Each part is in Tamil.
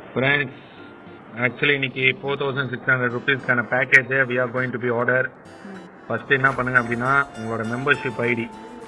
ஃப்ரெண்ட்ஸ் ஆக்சுவலி இன்னைக்கு ஃபோர் தௌசண்ட் சிக்ஸ் ஹண்ட்ரட் ருபீஸ்க்கான பேக்கேஜை we are going to be order first என்ன பண்ணுங்க அப்படின்னா உங்களோட மெம்பர்ஷிப் ஐடி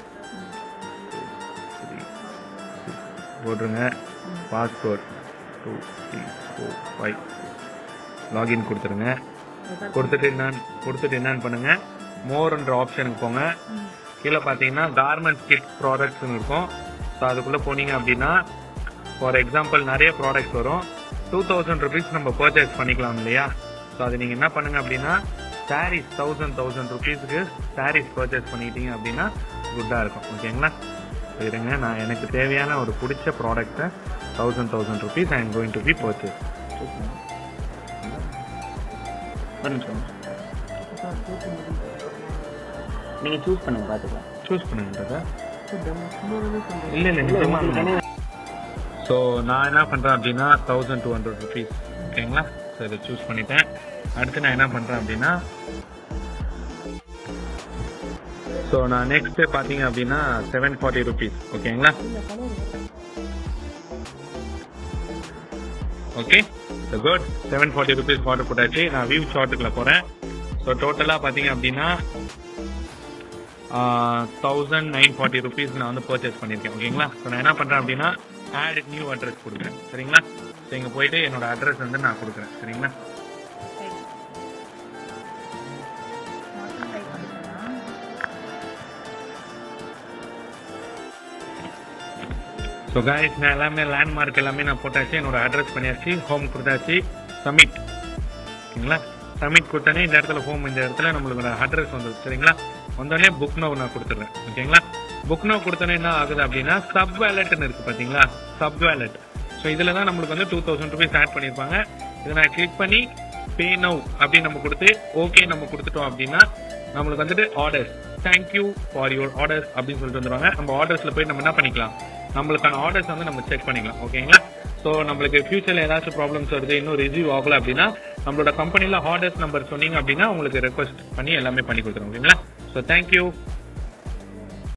போட்டுருங்க password two three four five login கொடுத்துருங்க கொடுத்துட்டு என்னன்னு கொடுத்துட்டு என்னன்னு பண்ணுங்க மோர்ன்ற ஆப்ஷனுக்கு போங்க கீழே பார்த்தீங்கன்னா கார்மெண்ட்ஸ் கிட் ப்ராடக்ட்ஸ்னு இருக்கும் ஸோ அதுக்குள்ளே போனீங்க அப்படின்னா ஃபார் எக்ஸாம்பிள் நிறைய ப்ராடக்ட்ஸ் வரும் டூ தௌசண்ட் ருபீஸ் நம்ம பர்ச்சேஸ் பண்ணிக்கலாம் இல்லையா ஸோ அது நீங்கள் என்ன பண்ணுங்க அப்படின்னா சாரீஸ் தௌசண்ட் தௌசண்ட் ருபீஸுக்கு சாரீஸ் பர்ச்சேஸ் பண்ணிட்டீங்க அப்படின்னா குட்டாக இருக்கும் ஓகேங்களா So இருங்க நான் எனக்கு தேவையான ஒரு பிடிச்ச ப்ராடக்ட்டை thousand thousand rupees I am going to be purchase ஒரு நிமிஷம் நீங்க சூஸ் பண்ணுங்க பாத்துக்கலாம் சூஸ் பண்ணுங்கன்றதா இல்லை இல்லை நிஜமா ஸோ நான் என்ன பண்ணுறேன் அப்படின்னா தௌசண்ட் டூ ஹண்ட்ரட் ருபீஸ் ஓகேங்களா ஸோ இதை சூஸ் பண்ணிட்டேன் அடுத்து நான் என்ன பண்ணுறேன் அப்படின்னா ஸோ நான் நெக்ஸ்ட் பார்த்தீங்க அப்படின்னா செவன் ஃபார்ட்டி ருபீஸ் ஓகேங்களா okay so good seven forty rupees order போட்டாச்சு நான் வியூ ஷார்ட்டுக்குள்ள போகிறேன் ஸோ டோட்டலாக பார்த்தீங்க அப்படின்னா தௌசண்ட் நைன் ஃபார்ட்டி ருபீஸ் நான் வந்து பர்ச்சேஸ் பண்ணியிருக்கேன் ஓகேங்களா ஸோ நான் என்ன பண்ணுறேன் அப்படின்னா ஆட் நியூ அட்ரஸ் கொடுக்குறேன் சரிங்களா ஸோ இங்கே போயிட்டு என்னோட அட்ரஸ் வந்து நான் கொடுக்குறேன் சரிங்களா ஸோ காய்ஸ் நான் எல்லாமே லேண்ட்மார்க் எல்லாமே நான் போட்டாச்சு என்னோட அட்ரஸ் பண்ணியாச்சு ஹோம் கொடுத்தாச்சு சப்மிட் ஓகேங்களா சப்மிட் கொடுத்தோன்னே இந்த இடத்துல ஹோம் இந்த இடத்துல நம்மளோட அட்ரஸ் வந்துடும் சரிங்களா வந்தோடனே புக் நோ நான் கொடுத்துட்றேன் ஓகேங்களா புக் நோ கொடுத்தோன்னே என்ன ஆகுது அப்படின்னா சப் வேலட்னு இருக்கு பார்த்தீங்களா சப் வேலட் ஸோ இதில் தான் நம்மளுக்கு வந்து டூ தௌசண்ட் ருபீஸ் ஆட் பண்ணியிருப்பாங்க இதை நான் கிளிக் பண்ணி பே நவ் அப்படின்னு நம்ம கொடுத்து ஓகே நம்ம கொடுத்துட்டோம் அப்படின்னா நம்மளுக்கு வந்துட்டு orders thank you for your orders அப்படின்னு சொல்லிட்டு வந்துருவாங்க நம்ம ஆர்டர்ஸில் போய் நம்ம என்ன பண்ணிக்கலாம் நம்மளுக்கான ஆர்டர்ஸ் வந்து நம்ம செக் பண்ணிக்கலாம் ஓகேங்களா ஸோ நம்மளுக்கு ஃபியூச்சரில் ஏதாச்சும் ப்ராப்ளம்ஸ் வருது இன்னும் ரிசீவ் ஆகல அப்படின்னா நம்மளோட கம்பெனியில் ஆர்டர்ஸ் நம்பர் சொன்னீங்க அப்படின்னா உங்களுக்கு ரெக்வஸ்ட் பண்ணி எல்லாமே பண்ணி கொடுத்துருவோம் ஓகேங்களா ஸோ தேங்க்யூ